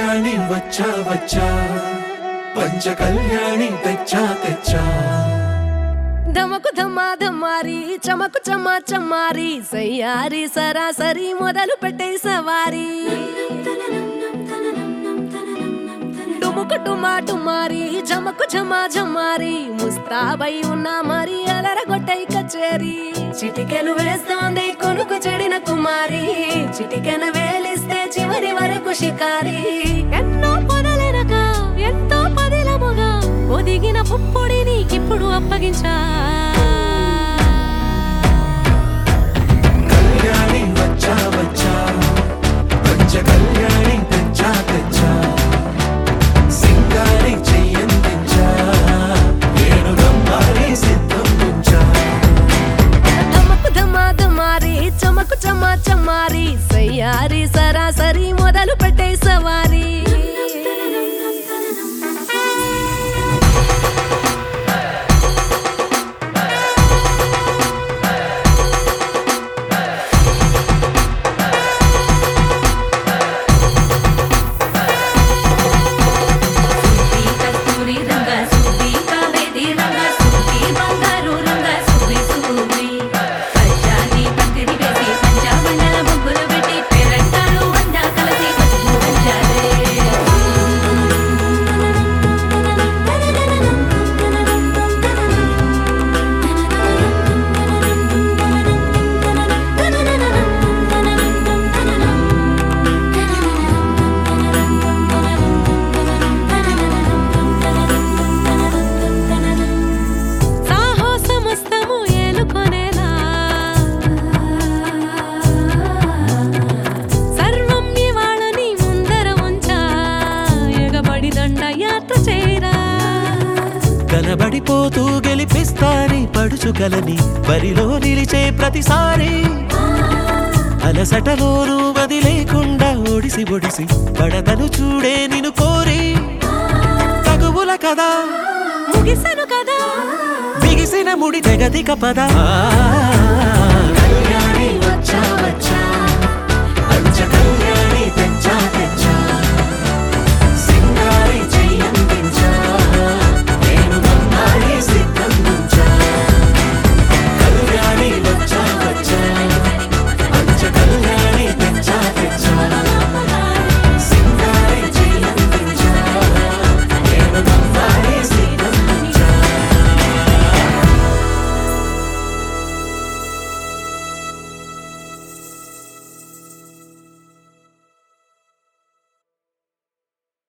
కళ్యాణి వచ్చా వచ్చా పంచ కళ్యాణి తెచ్చా తెచ్చా ధమకు ధమ్మా ధమ్మారి చమకు చమ్మా చమ్మారి సయ్యారి సరాసరి మొదలు పెట్టే సవారి డుముకు డుమా డుమారి జమకు జమా జమారి ముస్తాబై ఉన్నా మరి అలరగొట్టై కచేరి చిటికెలు వేస్తోంది కొనుకు చెడిన కుమారి చిటికెన వేలిస్తే చివరి వరకు షికారి ఎన్నో పొదలెనక ఎంతో పదిలముగా ఒదిగిన పుప్పొడి నీకిప్పుడు అప్పగించా కళ్యాణి వచ్చా వచ్చా పంచ కళ్యాణి తెచ్చా తెచ్చా సింగారి చెయ్యందించా నేను నమ్మాలి సిద్ధం ఉంచా ధమకు ధమా ధమారి చమకు చమా చమారి సయ్యారి సరాసరి మొదలు పెట్టే సవారి సుబ్బి కస్తూరి రంగ సుబ్బి కావేరి రంగ సుబ్బి బంగారు రంగ సుబ్బి సుబ్బి పచ్చాని పందిరి వేసి పంచామండల ముగ్గులు పెట్టి పేరంటాలు వంద కలిసి పసుపు పెంచాలే సాహసమస్తము ఏలుకొనేలా సర్వం ఇవాళని ముందర ఉంచా ఎగబడి దండ యాత్ర చేయరా కనబడిపోతూ గెలిపిస్తాని పడుచుకలని బరిలో నిలిచే ప్రతిసారి అలసటలోనూ వదిలేకుండా ఒడిసి ఒడిసి పడతను చూడే నిన్ను కోరి తగువుల కదా ముగిసను కదా బిగిసిన ముడి తెగదిక పద